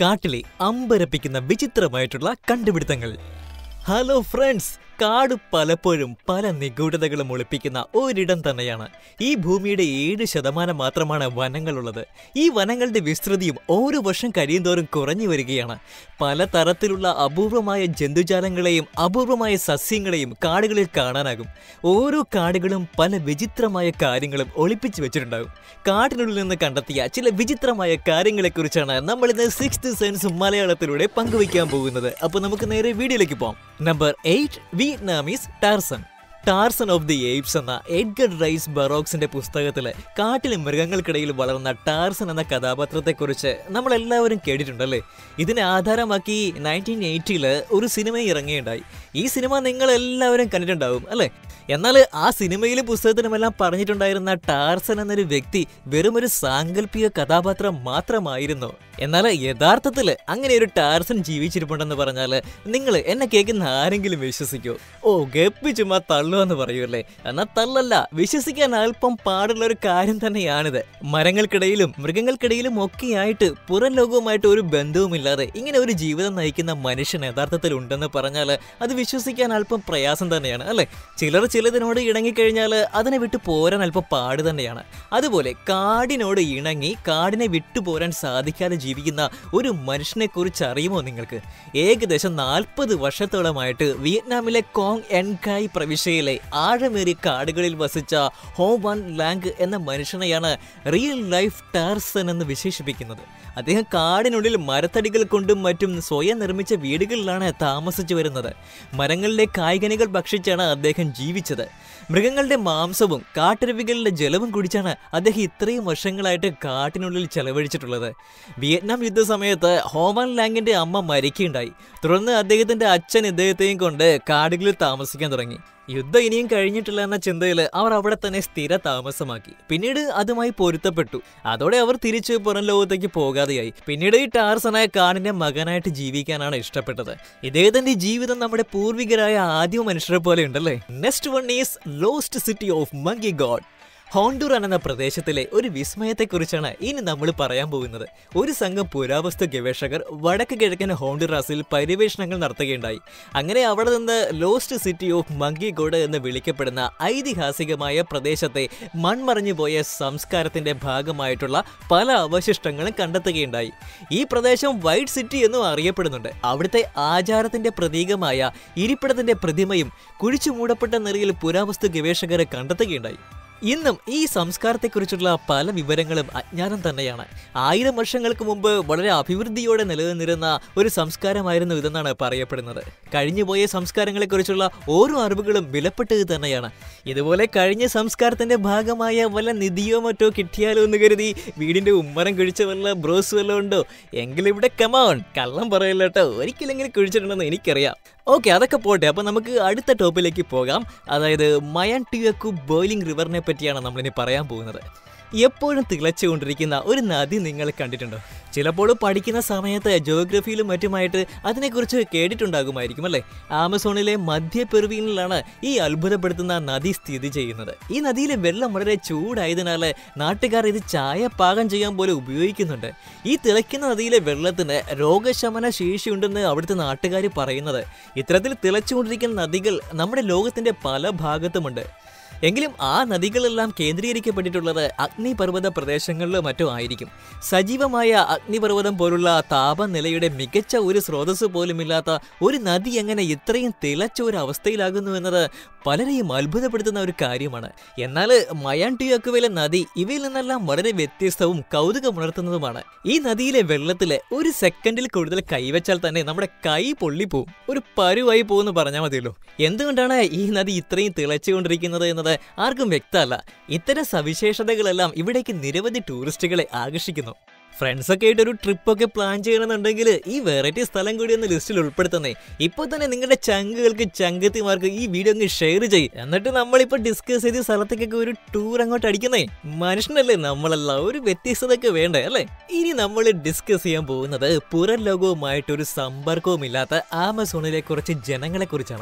കാട്ടിലെ അമ്പരപ്പിക്കുന്ന വിചിത്രമായിട്ടുള്ള കണ്ടുപിടുത്തങ്ങൾ ഹലോ ഫ്രണ്ട്സ് കാട് പലപ്പോഴും പല നിഗൂഢതകളും ഒളിപ്പിക്കുന്ന ഒരിടം തന്നെയാണ് ഈ ഭൂമിയുടെ ഏഴ് ശതമാനം മാത്രമാണ് വനങ്ങളുള്ളത് ഈ വനങ്ങളുടെ വിസ്തൃതിയും ഓരോ വർഷം കഴിയുന്തോറും കുറഞ്ഞു വരികയാണ് പല തരത്തിലുള്ള അപൂർവമായ ജന്തുജാലങ്ങളെയും അപൂർവമായ സസ്യങ്ങളെയും കാടുകളിൽ കാണാനാകും ഓരോ കാടുകളും പല വിചിത്രമായ കാര്യങ്ങളും ഒളിപ്പിച്ചു വെച്ചിട്ടുണ്ടാകും കാടിനുള്ളിൽ നിന്ന് കണ്ടെത്തിയ ചില വിചിത്രമായ കാര്യങ്ങളെക്കുറിച്ചാണ് നമ്മൾ ഇന്ന് സിക്സ്ത് സെൻസ് മലയാളത്തിലൂടെ പങ്കുവയ്ക്കാൻ പോകുന്നത് അപ്പോൾ നമുക്ക് നേരെ വീഡിയോയിലേക്ക് പോകാം number eight Vietnamese Tarzan Tarzan of the apes എന്ന എഡ്ഗർ റൈസ് ബറോക്സിന്റെ പുസ്തകത്തില് കാട്ടിലെ മൃഗങ്ങൾക്കിടയിൽ വളർന്ന ടാർസൺ എന്ന കഥാപാത്രത്തെക്കുറിച്ച് നമ്മൾ എല്ലാവരും കേട്ടിട്ടുണ്ടല്ലേ ഇതിനെ ആധാരമാക്കി നയൻറ്റീൻ എയ്റ്റിയില് ഒരു സിനിമ ഇറങ്ങിയുണ്ടായി ഈ സിനിമ നിങ്ങൾ എല്ലാവരും കണ്ടിട്ടുണ്ടാവും അല്ലേ എന്നാൽ ആ സിനിമയിലും പുസ്തകത്തിലുമെല്ലാം പറഞ്ഞിട്ടുണ്ടായിരുന്ന ടാർസൺ എന്നൊരു വ്യക്തി വെറും ഒരു സാങ്കല്പിക കഥാപാത്രം മാത്രമായിരുന്നു എന്നാൽ യഥാർത്ഥത്തിൽ അങ്ങനെ ഒരു ടാർസൺ ജീവിച്ചിരിപ്പുണ്ടെന്ന് പറഞ്ഞാൽ നിങ്ങൾ എന്നെ കേൾക്കുന്ന ആരെങ്കിലും വിശ്വസിക്കോ ഓ ഗപ്പി ചുമ്മാ തള്ളുവെന്ന് പറയൂല്ലേ എന്നാൽ തള്ളല്ല വിശ്വസിക്കാൻ അല്പം പാടുള്ള ഒരു കാര്യം തന്നെയാണിത് മരങ്ങൾക്കിടയിലും മൃഗങ്ങൾക്കിടയിലും ഒക്കെയായിട്ട് പുറം ലോകവുമായിട്ട് ഒരു ബന്ധവുമില്ലാതെ ഇങ്ങനെ ഒരു ജീവിതം നയിക്കുന്ന മനുഷ്യൻ യഥാർത്ഥത്തിൽ ഉണ്ടെന്ന് പറഞ്ഞാൽ അത് വിശ്വസിക്കാൻ അല്പം പ്രയാസം തന്നെയാണ് അല്ലേ ചിലർ ചിലതിനോട് ഇണങ്ങിക്കഴിഞ്ഞാൽ അതിനെ വിട്ടു പോരാൻ അല്പം പാട് തന്നെയാണ് അതുപോലെ കാടിനോട് ഇണങ്ങി കാടിനെ വിട്ടുപോരാൻ സാധിക്കാതെ ജീവിക്കുന്ന ഒരു മനുഷ്യനെ കുറിച്ച് അറിയുമോ നിങ്ങൾക്ക് ഏകദേശം നാൽപ്പത് വർഷത്തോളമായിട്ട് വിയറ്റ്നാമിലെ കോങ് എൻകായ് പ്രവിശ്യയിലെ ആഴമേറിയ കാടുകളിൽ വസിച്ച ഹോ വൺ ലാങ് എന്ന മനുഷ്യനെയാണ് റിയൽ ലൈഫ് ടാർസൺ എന്ന് വിശേഷിപ്പിക്കുന്നത് അദ്ദേഹം കാടിനുള്ളിൽ മരത്തടികൾ കൊണ്ടും മറ്റും സ്വയം നിർമ്മിച്ച വീടുകളിലാണ് താമസിച്ചു വരുന്നത് മരങ്ങളിലെ കായ്കനികൾ ഭക്ഷിച്ചാണ് അദ്ദേഹം ജീവിച്ചത് മൃഗങ്ങളുടെ മാംസവും കാട്ടരുവികളുടെ ജലവും കുടിച്ചാണ് അദ്ദേഹം ഇത്രയും വർഷങ്ങളായിട്ട് കാട്ടിനുള്ളിൽ ചെലവഴിച്ചിട്ടുള്ളത് വിയറ്റ്നാം യുദ്ധ സമയത്ത് ഹോമൻ ലാങ്ങിന്റെ അമ്മ മരിക്കുകയുണ്ടായി തുടർന്ന് അദ്ദേഹത്തിന്റെ അച്ഛൻ ഇദ്ദേഹത്തെയും കൊണ്ട് കാടുകളിൽ താമസിക്കാൻ തുടങ്ങി യുദ്ധം ഇനിയും കഴിഞ്ഞിട്ടില്ല എന്ന ചിന്തയിൽ അവർ അവിടെ തന്നെ സ്ഥിര താമസമാക്കി പിന്നീട് അതുമായി പൊരുത്തപ്പെട്ടു അതോടെ അവർ തിരിച്ച് പുറം ലോകത്തേക്ക് പോകാതെയായി പിന്നീട് ഈ ടാർസനായ കാടിന്റെ മകനായിട്ട് ജീവിക്കാനാണ് ഇഷ്ടപ്പെട്ടത് ഇദ്ദേഹത്തിന്റെ ജീവിതം നമ്മുടെ പൂർവികരായ ആദ്യ മനുഷ്യരെ പോലെ ഉണ്ടല്ലേ next one is lost city of monkey god Honduran എന്ന പ്രദേശത്തിലെ ഒരു വിസ്മയത്തെക്കുറിച്ചാണ് ഇനി നമ്മൾ പറയാൻ പോകുന്നത് ഒരു സംഘം പുരാവസ്തു ഗവേഷകർ വടക്ക് കിഴക്കൻ ഹോണ്ടുറാസിൽ പര്യവേഷണങ്ങൾ നടത്തുകയുണ്ടായി അങ്ങനെ അവിടെ നിന്ന് ലോസ്റ്റ് സിറ്റി ഓഫ് മങ്കിഗോഡ് എന്ന് വിളിക്കപ്പെടുന്ന ഐതിഹാസികമായ പ്രദേശത്തെ മൺമറഞ്ഞു പോയ സംസ്കാരത്തിന്റെ ഭാഗമായിട്ടുള്ള പല അവശിഷ്ടങ്ങളും കണ്ടെത്തുകയുണ്ടായി ഈ പ്രദേശം വൈറ്റ് സിറ്റി എന്നും അറിയപ്പെടുന്നുണ്ട് അവിടുത്തെ ആചാരത്തിന്റെ പ്രതീകമായ ഇരിപ്പിടത്തിന്റെ പ്രതിമയും കുഴിച്ചു മൂടപ്പെട്ട നിലയിൽ പുരാവസ്തു ഗവേഷകരെ കണ്ടെത്തുകയുണ്ടായി ഇന്നും ഈ സംസ്കാരത്തെക്കുറിച്ചുള്ള പല വിവരങ്ങളും അജ്ഞാനം തന്നെയാണ് ആയിരം വർഷങ്ങൾക്ക് മുമ്പ് വളരെ അഭിവൃദ്ധിയോടെ നിലനിന്നിരുന്ന ഒരു സംസ്കാരമായിരുന്നു ഇതെന്നാണ് പറയപ്പെടുന്നത് കഴിഞ്ഞുപോയ സംസ്കാരങ്ങളെക്കുറിച്ചുള്ള ഓരോ അറിവുകളും വിലപ്പെട്ടത് തന്നെയാണ് ഇതുപോലെ കഴിഞ്ഞ സംസ്കാരത്തിന്റെ ഭാഗമായ വല്ല നിധിയോ മറ്റോ കിട്ടിയാലോ എന്ന് കരുതി വീടിന്റെ ഉമ്മരം കുഴിച്ച വല്ല ബ്രോസ് വല്ലതും ഉണ്ടോ എങ്കിലും ഇവിടെ കമോൺ കള്ളം പറയില്ല കേട്ടോ ഒരിക്കലെങ്കിലും കുഴിച്ചിട്ടുണ്ടെന്ന് എനിക്കറിയാം ഓക്കെ അതൊക്കെ പോട്ടെ അപ്പോൾ നമുക്ക് അടുത്ത ടോപ്പിലേക്ക് പോകാം അതായത് മയാൻ ടിയക്കു ബോയിലിംഗ് റിവറിനെ പറ്റിയാണ് നമ്മളിനി പറയാൻ പോകുന്നത് എപ്പോഴും തിളച്ചുകൊണ്ടിരിക്കുന്ന ഒരു നദി നിങ്ങൾ കണ്ടിട്ടുണ്ടോ ചിലപ്പോൾ പഠിക്കുന്ന സമയത്ത് ജോഗ്രഫിയിലും മറ്റുമായിട്ട് അതിനെക്കുറിച്ച് കേട്ടിട്ടുണ്ടാകുമായിരിക്കും അല്ലേ ആമസോണിലെ മധ്യ പെറുവിനിലാണ് ഈ അത്ഭുതപ്പെടുത്തുന്ന നദി സ്ഥിതി ചെയ്യുന്നത് ഈ നദിയിലെ വെള്ളം വളരെ ചൂടായതിനാൽ നാട്ടുകാർ ഇത് ചായ പാകം ചെയ്യാൻ പോലും ഉപയോഗിക്കുന്നുണ്ട് ഈ തിളയ്ക്കുന്ന നദിയിലെ വെള്ളത്തിന് രോഗശമന ശേഷിയുണ്ടെന്ന് അവിടുത്തെ നാട്ടുകാർ പറയുന്നത് ഇത്തരത്തിൽ തിളച്ചുകൊണ്ടിരിക്കുന്ന നദികൾ നമ്മുടെ ലോകത്തിന്റെ പല ഭാഗത്തുമുണ്ട് എങ്കിലും ആ നദികളെല്ലാം കേന്ദ്രീകരിക്കപ്പെട്ടിട്ടുള്ളത് അഗ്നിപർവ്വത പ്രദേശങ്ങളിലോ മറ്റോ ആയിരിക്കും സജീവമായ അഗ്നിപർവ്വതം പോലുള്ള താപനിലയുടെ മികച്ച ഒരു സ്രോതസ് പോലുമില്ലാത്ത ഒരു നദി എങ്ങനെ ഇത്രയും തിളച്ച ഒരു അവസ്ഥയിലാകുന്നു എന്നത് പലരെയും അത്ഭുതപ്പെടുത്തുന്ന ഒരു കാര്യമാണ് എന്നാൽ മയാൻ ടിയോക്കുവിലെ നദി ഇവയിൽ നിന്നെല്ലാം വളരെ വ്യത്യസ്തവും കൗതുകമുണർത്തുന്നതുമാണ് ഈ നദിയിലെ വെള്ളത്തില് ഒരു സെക്കൻഡിൽ കൂടുതൽ കൈവച്ചാൽ തന്നെ നമ്മുടെ കൈ പൊള്ളിപ്പോവും ഒരു പരുവായി പോകുമെന്ന് പറഞ്ഞാൽ മതിയല്ലോ എന്തുകൊണ്ടാണ് ഈ നദി ഇത്രയും തിളച്ചുകൊണ്ടിരിക്കുന്നത് എന്നത് ആർക്കും വ്യക്തമല്ല ഇത്തരം സവിശേഷതകളെല്ലാം ഇവിടേക്ക് നിരവധി ടൂറിസ്റ്റുകളെ ആകർഷിക്കുന്നു ഫ്രണ്ട്സൊക്കെ ആയിട്ട് ഒരു ട്രിപ്പൊക്കെ പ്ലാൻ ചെയ്യണമെന്നുണ്ടെങ്കിൽ ഈ വെറൈറ്റി സ്ഥലം കൂടി ഒന്ന് ലിസ്റ്റിൽ ഉൾപ്പെടുത്തുന്നേ ഇപ്പോൾ തന്നെ നിങ്ങളുടെ ചങ്കുകൾക്ക് ചങ്കത്തിമാർക്ക് ഈ വീഡിയോ അങ്ങ് ഷെയർ ചെയ്യും എന്നിട്ട് നമ്മളിപ്പോൾ ഡിസ്കസ് ചെയ്ത സ്ഥലത്തേക്കൊക്കെ ഒരു ടൂർ അങ്ങോട്ട് അടിക്കുന്നേ മനുഷ്യനല്ലേ നമ്മളല്ല ഒരു വ്യത്യസ്തതയൊക്കെ വേണ്ടേ അല്ലേ ഇനി നമ്മൾ ഡിസ്കസ് ചെയ്യാൻ പോകുന്നത് പുറം ലോകവുമായിട്ടൊരു സമ്പർക്കവുമില്ലാത്ത ആമസോണിലെ കുറച്ച് ജനങ്ങളെ കുറിച്ചാണ്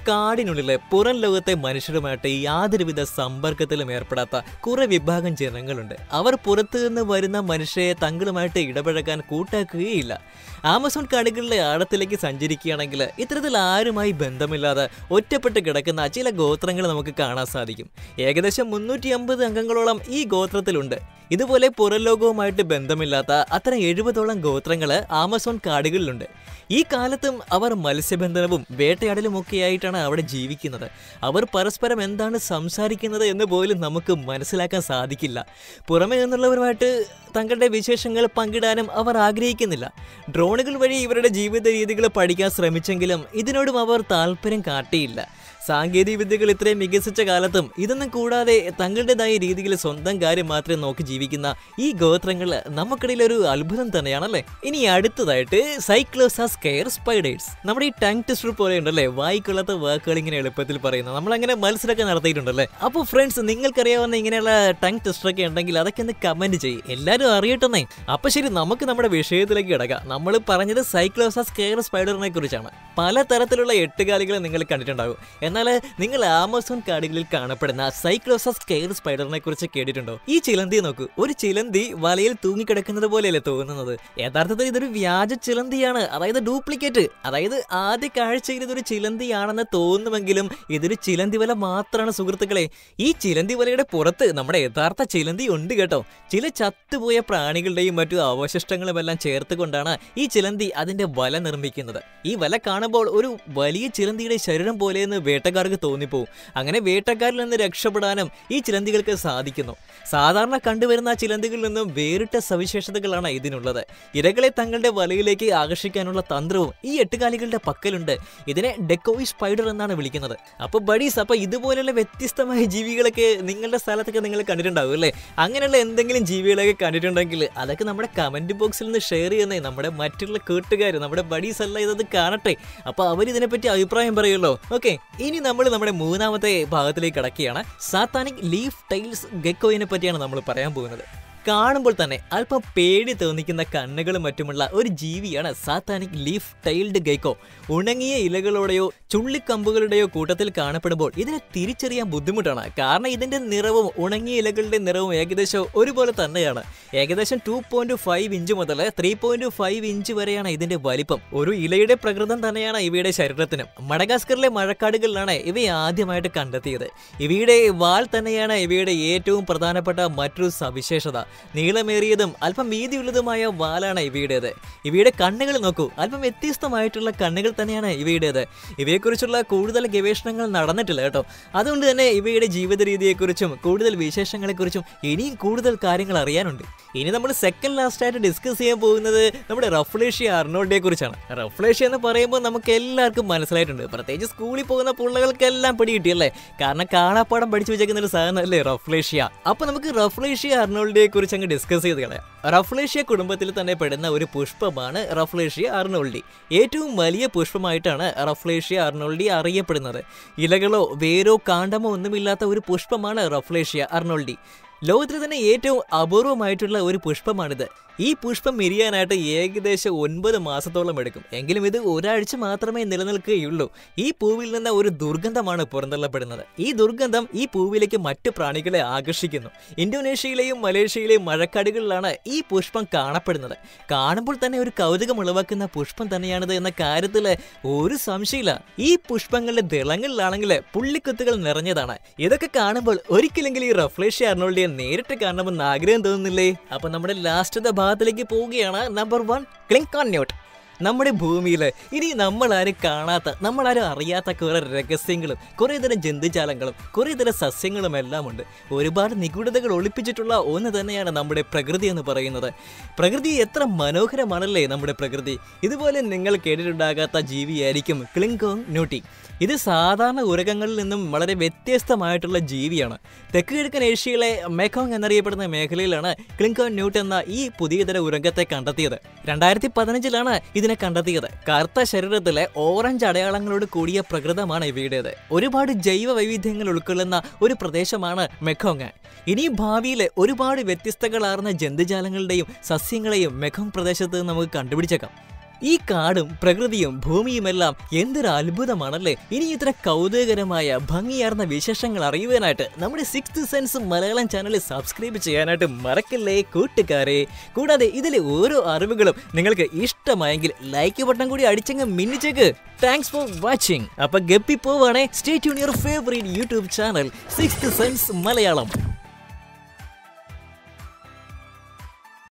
കാടിനുള്ളിലെ പുറം ലോകത്തെ മനുഷ്യരുമായിട്ട് യാതൊരുവിധ സമ്പർക്കത്തിലും ഏർപ്പെടാത്ത കുറെ വിഭാഗം ജനങ്ങളുണ്ട് അവർ പുറത്തു നിന്ന് വരുന്ന മനുഷ്യരെ തങ്ങളുമായിട്ട് ഇടപഴകാൻ കൂട്ടാക്കുകയില്ല ആമസോൺ കാടുകളിലെ ആഴത്തിലേക്ക് സഞ്ചരിക്കുകയാണെങ്കിൽ ഇത്തരത്തിൽ ആരുമായി ബന്ധമില്ലാതെ ഒറ്റപ്പെട്ട് കിടക്കുന്ന ചില ഗോത്രങ്ങൾ നമുക്ക് കാണാൻ സാധിക്കും ഏകദേശം മുന്നൂറ്റി അമ്പത് അംഗങ്ങളോളം ഈ ഗോത്രത്തിലുണ്ട് ഇതുപോലെ പുറംലോകവുമായിട്ട് ബന്ധമില്ലാത്ത അത്തരം എഴുപതോളം ഗോത്രങ്ങൾ ആമസോൺ കാടുകളിലുണ്ട് ഈ കാലത്തും അവർ മത്സ്യബന്ധനവും വേട്ടയാടലും ഒക്കെയായിട്ടാണ് അവിടെ ജീവിക്കുന്നത് അവർ പരസ്പരം എന്താണ് സംസാരിക്കുന്നത് എന്ന് പോലും നമുക്ക് മനസ്സിലാക്കാൻ സാധിക്കില്ല പുറമേ നിന്നുള്ളവരുമായിട്ട് തങ്ങളുടെ വിശേഷങ്ങൾ പങ്കിടാനും അവർ ആഗ്രഹിക്കുന്നില്ല ഡ്രോണുകൾ വഴി ഇവരുടെ ജീവിത രീതികൾ പഠിക്കാൻ ശ്രമിച്ചെങ്കിലും ഇതിനോടും അവർ താല്പര്യം കാട്ടിയില്ല സാങ്കേതിക വിദ്യകൾ ഇത്രയും വികസിച്ച കാലത്തും ഇതൊന്നും കൂടാതെ തങ്ങളുടേതായ രീതിയിൽ സ്വന്തം കാര്യം മാത്രം നോക്കി ജീവിക്കുന്ന ഈ ഗോത്രങ്ങൾ നമുക്കിടയിൽ ഒരു അത്ഭുതം തന്നെയാണല്ലേ ഇനി അടുത്തതായിട്ട് സൈക്ലോസാസ് കെയർ സ്പൈഡേഴ്സ് നമ്മുടെ ഈ ടങ് ടെസ്റ്റർ പോലെ ഉണ്ടല്ലേ വായിക്കൊള്ളാത്ത വാക്കുകൾ ഇങ്ങനെ എളുപ്പത്തിൽ പറയുന്നത് നമ്മൾ അങ്ങനെ മത്സരമൊക്കെ നടത്തിയിട്ടുണ്ടല്ലേ അപ്പോൾ ഫ്രണ്ട്സ് നിങ്ങൾക്കറിയാവുന്ന ഇങ്ങനെയുള്ള ടങ് ടെസ്റ്റർ ഒക്കെ ഉണ്ടെങ്കിൽ അതൊക്കെ ഒന്ന് കമന്റ് ചെയ്യും എല്ലാവരും അറിയട്ടെന്നേ അപ്പൊ ശരി നമുക്ക് നമ്മുടെ വിഷയത്തിലേക്ക് കിടക്കാം നമ്മൾ പറഞ്ഞത് സൈക്ലോസാസ് കെയർ സ്പൈഡറിനെ കുറിച്ചാണ് പല തരത്തിലുള്ള എട്ടുകാലികളെ നിങ്ങൾ കണ്ടിട്ടുണ്ടാകും എന്നാൽ നിങ്ങൾ ആമസോൺ കാടുകളിൽ കാണപ്പെടുന്ന സൈക്ലോസസ് കെയർ സ്പൈഡറിനെ കുറിച്ച് കേട്ടിട്ടുണ്ടോ ഈ ചിലന്തി നോക്കൂ ഒരു ചിലന്തി വലയിൽ തൂങ്ങിക്കിടക്കുന്നത് പോലെയല്ലേ തോന്നുന്നത് യഥാർത്ഥത്തിൽ ഇതൊരു വ്യാജ ചിലന്തിയാണ് അതായത് ഡ്യൂപ്ലിക്കേറ്റ് അതായത് ആദ്യ കാഴ്ചയിൽ ഇതൊരു ചിലന്തിയാണെന്ന് തോന്നുമെങ്കിലും ഇതൊരു ചിലന്തി വല മാത്രമാണ് സുഹൃത്തുക്കളെ ഈ ചിലന്തി വലയുടെ പുറത്ത് നമ്മുടെ യഥാർത്ഥ ചിലന്തി ഉണ്ട് കേട്ടോ ചില ചത്തുപോയ പ്രാണികളുടെയും മറ്റു അവശിഷ്ടങ്ങളും എല്ലാം ചേർത്തുകൊണ്ടാണ് ഈ ചിലന്തി അതിന്റെ വല നിർമ്മിക്കുന്നത് ഈ വല കാണുമ്പോൾ ഒരു വലിയ ചിലന്തിയുടെ ശരീരം പോലെയെന്ന് വേട്ടക്കാർക്ക് തോന്നിപ്പോവും അങ്ങനെ വേട്ടക്കാരിൽ നിന്ന് രക്ഷപ്പെടാനും ഈ ചിലന്തികൾക്ക് സാധിക്കുന്നു സാധാരണ കണ്ടുവരുന്ന ആ ചിലന്തികളിൽ നിന്നും വേറിട്ട സവിശേഷതകളാണ് ഇതിനുള്ളത് ഇരകളെ തങ്ങളുടെ വലയിലേക്ക് ആകർഷിക്കാനുള്ള തന്ത്രവും ഈ എട്ടുകാലികളുടെ പക്കലുണ്ട് ഇതിനെ ഡെക്കോയി സ്പൈഡർ എന്നാണ് വിളിക്കുന്നത് അപ്പൊ ബഡീസ് അപ്പൊ ഇതുപോലെയുള്ള വ്യത്യസ്തമായ ജീവികളൊക്കെ നിങ്ങളുടെ സ്ഥലത്തൊക്കെ നിങ്ങൾ കണ്ടിട്ടുണ്ടാവും അല്ലേ അങ്ങനെയുള്ള എന്തെങ്കിലും ജീവികളൊക്കെ കണ്ടിട്ടുണ്ടെങ്കിൽ അതൊക്കെ നമ്മുടെ കമന്റ് ബോക്സിൽ നിന്ന് ഷെയർ ചെയ്യുന്നേ നമ്മുടെ മറ്റുള്ള കൂട്ടുകാർ നമ്മുടെ ബഡീസ് അല്ല ഇതൊന്ന് കാണട്ടെ അപ്പൊ അവർ ഇതിനെപ്പറ്റി അഭിപ്രായം പറയുമല്ലോ ഓക്കെ ഇനി നമ്മൾ നമ്മുടെ മൂന്നാമത്തെ ഭാഗത്തിലേക്ക് കടക്കുകയാണ് സാത്താനിക് ലീഫ് ടൈൽസ് ഗെക്കോയിനെ പറ്റിയാണ് നമ്മൾ പറയാൻ പോകുന്നത് കാണുമ്പോൾ തന്നെ അല്പം പേടി തോന്നിക്കുന്ന കണ്ണുകളും മറ്റുമുള്ള ഒരു ജീവിയാണ് സാത്താനിക് ലീഫ് ടൈൽഡ് ഗൈക്കോ ഉണങ്ങിയ ഇലകളോടെയോ ചുള്ളിക്കമ്പുകളുടെയോ കൂട്ടത്തിൽ കാണപ്പെടുമ്പോൾ ഇതിനെ തിരിച്ചറിയാൻ ബുദ്ധിമുട്ടാണ് കാരണം ഇതിന്റെ നിറവും ഉണങ്ങിയ ഇലകളുടെ നിറവും ഏകദേശം ഒരുപോലെ തന്നെയാണ് ഏകദേശം ടു പോയിന്റ് ഫൈവ് ഇഞ്ച് മുതൽ ത്രീ പോയിന്റ് ഫൈവ് ഇഞ്ച് വരെയാണ് ഇതിന്റെ വലിപ്പം ഒരു ഇലയുടെ പ്രകൃതം തന്നെയാണ് ഇവയുടെ ശരീരത്തിനും മഡഗാസ്കറിലെ മഴക്കാടുകളിലാണ് ഇവയെ ആദ്യമായിട്ട് കണ്ടെത്തിയത് ഇവയുടെ വാൽ തന്നെയാണ് ഇവയുടെ ഏറ്റവും പ്രധാനപ്പെട്ട മറ്റൊരു സവിശേഷത നീളമേറിയതും അല്പം വീതിയുള്ളതുമായ വാലാണ് ഇവയുടേത് ഇവയുടെ കണ്ണുകൾ നോക്കൂ അല്പം വ്യത്യസ്തമായിട്ടുള്ള കണ്ണുകൾ തന്നെയാണ് ഇവയുടേത് ഇവയെക്കുറിച്ചുള്ള കൂടുതൽ ഗവേഷണങ്ങൾ നടന്നിട്ടില്ല കേട്ടോ അതുകൊണ്ട് തന്നെ ഇവയുടെ ജീവിത രീതിയെക്കുറിച്ചും കൂടുതൽ വിശേഷങ്ങളെക്കുറിച്ചും ഇനിയും കൂടുതൽ കാര്യങ്ങൾ അറിയാനുണ്ട് ഇനി നമ്മൾ സെക്കൻഡ് ലാസ്റ്റ് ആയിട്ട് ഡിസ്കസ് ചെയ്യാൻ പോകുന്നത് നമ്മുടെ റഫ്ലേഷ്യ അർണോൾഡിയെ കുറിച്ചാണ് റഫ്ലേഷ്യ എന്ന് പറയുമ്പോൾ നമുക്ക് എല്ലാവർക്കും മനസ്സിലായിട്ടുണ്ട് പ്രത്യേകിച്ച് സ്കൂളിൽ പോകുന്ന പിള്ളകൾക്കെല്ലാം പിടി കിട്ടിയല്ലേ കാരണം കാണാപ്പാടം പഠിച്ചു വെച്ചേക്കുന്ന ഒരു സാധനമല്ലേ റഫ്ലേഷ്യ അപ്പൊ നമുക്ക് റഫ്ലേഷ്യ അർണോൾഡിയെ കുറിച്ച് അങ്ങ് ഡിസ്കസ് ചെയ്ത് കളയാം റഫ്ലേഷ്യ കുടുംബത്തിൽ തന്നെ പെടുന്ന ഒരു പുഷ്പമാണ് റഫ്ലേഷ്യ അർണോൾഡി ഏറ്റവും വലിയ പുഷ്പമായിട്ടാണ് റഫ്ലേഷ്യ അർണോൾഡി അറിയപ്പെടുന്നത് ഇലകളോ വേരോ കാണ്ടമോ ഒന്നുമില്ലാത്ത ഒരു പുഷ്പമാണ് റഫ്ലേഷ്യ അർണോൾഡി ലോകത്തിലെ തന്നെ ഏറ്റവും അപൂർവമായിട്ടുള്ള ഒരു പുഷ്പമാണിത് ഈ പുഷ്പം വിരിയാനായിട്ട് ഏകദേശം ഒൻപത് മാസത്തോളം എടുക്കും എങ്കിലും ഇത് ഒരാഴ്ച മാത്രമേ നിലനിൽക്കുകയുള്ളൂ ഈ പൂവിൽ നിന്ന് ഒരു ദുർഗന്ധമാണ് പുറന്തള്ളപ്പെടുന്നത് ഈ ദുർഗന്ധം ഈ പൂവിലേക്ക് മറ്റു പ്രാണികളെ ആകർഷിക്കുന്നു ഇന്തോനേഷ്യയിലെയും മലേഷ്യയിലെയും മഴക്കാടുകളിലാണ് ഈ പുഷ്പം കാണപ്പെടുന്നത് കാണുമ്പോൾ തന്നെ ഒരു കൗതുകം ഉളവാക്കുന്ന പുഷ്പം തന്നെയാണിത് എന്ന കാര്യത്തിൽ ഒരു സംശയമില്ല ഈ പുഷ്പങ്ങളുടെ ദളങ്ങളിലാണെങ്കിൽ പുള്ളിക്കുത്തുകൾ നിറഞ്ഞതാണ് ഇതൊക്കെ കാണുമ്പോൾ ഒരിക്കലെങ്കിലും ഈ റഫ്ലേഷ്യ അർണോൾഡിയെ നേരിട്ട് കാണണമെന്ന് ആഗ്രഹം തോന്നുന്നില്ലേ അപ്പൊ നമ്മുടെ ലാസ്റ്റത്തെ ഭാഗത്തിലേക്ക് പോവുകയാണ് നമ്പർ വൺ ക്ലിങ്കോൺയൂട്ട് നമ്മുടെ ഭൂമിയിൽ ഇനി നമ്മൾ ആരും കാണാത്ത നമ്മൾ ആരും അറിയാത്ത കുറെ രഹസ്യങ്ങളും കുറേ തരം ജന്തുജാലങ്ങളും കുറേ തരം സസ്യങ്ങളും എല്ലാം ഉണ്ട് ഒരുപാട് നിഗൂഢതകൾ ഒളിപ്പിച്ചിട്ടുള്ള ഒന്ന് തന്നെയാണ് നമ്മുടെ പ്രകൃതി എന്ന് പറയുന്നത് പ്രകൃതി എത്ര മനോഹരമാണല്ലേ നമ്മുടെ പ്രകൃതി ഇതുപോലെ നിങ്ങൾ കേട്ടിട്ടുണ്ടാകാത്ത ജീവിയായിരിക്കും ക്ലിങ്കോങ് ന്യൂട്ടി ഇത് സാധാരണ ഉരകങ്ങളിൽ നിന്നും വളരെ വ്യത്യസ്തമായിട്ടുള്ള ജീവിയാണ് തെക്ക് കിഴക്കൻ ഏഷ്യയിലെ മെക്കോങ് എന്നറിയപ്പെടുന്ന മേഖലയിലാണ് ക്ലിങ്കോൺ ന്യൂട്ട് എന്ന ഈ പുതിയതര ഉരങ്കത്തെ കണ്ടെത്തിയത് രണ്ടായിരത്തി പതിനഞ്ചിലാണ് ഇതിനെ കണ്ടെത്തിയത് കറുത്ത ശരീരത്തിലെ ഓറഞ്ച് അടയാളങ്ങളോട് കൂടിയ പ്രകൃതമാണ് ഇവയുടേത് ഒരുപാട് ജൈവ വൈവിധ്യങ്ങൾ ഉൾക്കൊള്ളുന്ന ഒരു പ്രദേശമാണ് മെക്കോങ് ഇനി ഭാവിയിൽ ഒരുപാട് വ്യത്യസ്തങ്ങളാർന്ന ജന്തുജാലങ്ങളുടെയും സസ്യങ്ങളെയും മെക്കോങ് പ്രദേശത്ത് നമുക്ക് കണ്ടുപിടിച്ചേക്കാം ഈ കാടും പ്രകൃതിയും ഭൂമിയുമെല്ലാം എന്തൊരു അത്ഭുതമാണല്ലേ ഇനി ഇത്ര കൗതുകകരമായ ഭംഗിയാർന്ന വിശേഷങ്ങൾ അറിയുവാനായിട്ട് നമ്മുടെ six sense Malayalam channel subscribe ചെയ്യാനായിട്ട് മറക്കല്ലേ കൂട്ടുകാരെ കൂടാതെ ഇതിലെ ഓരോ അറിവുകളും നിങ്ങൾക്ക് ഇഷ്ടമായെങ്കിൽ ലൈക്ക് ബട്ടൺ കൂടി അടിച്ചങ്ങ് മിന്നിച്ചേക്ക് താങ്ക്സ് ഫോർ വാച്ചിങ് അപ്പൊ ഗപ്പി പോവാണേ stay tune your favourite YouTube channel six sense Malayalam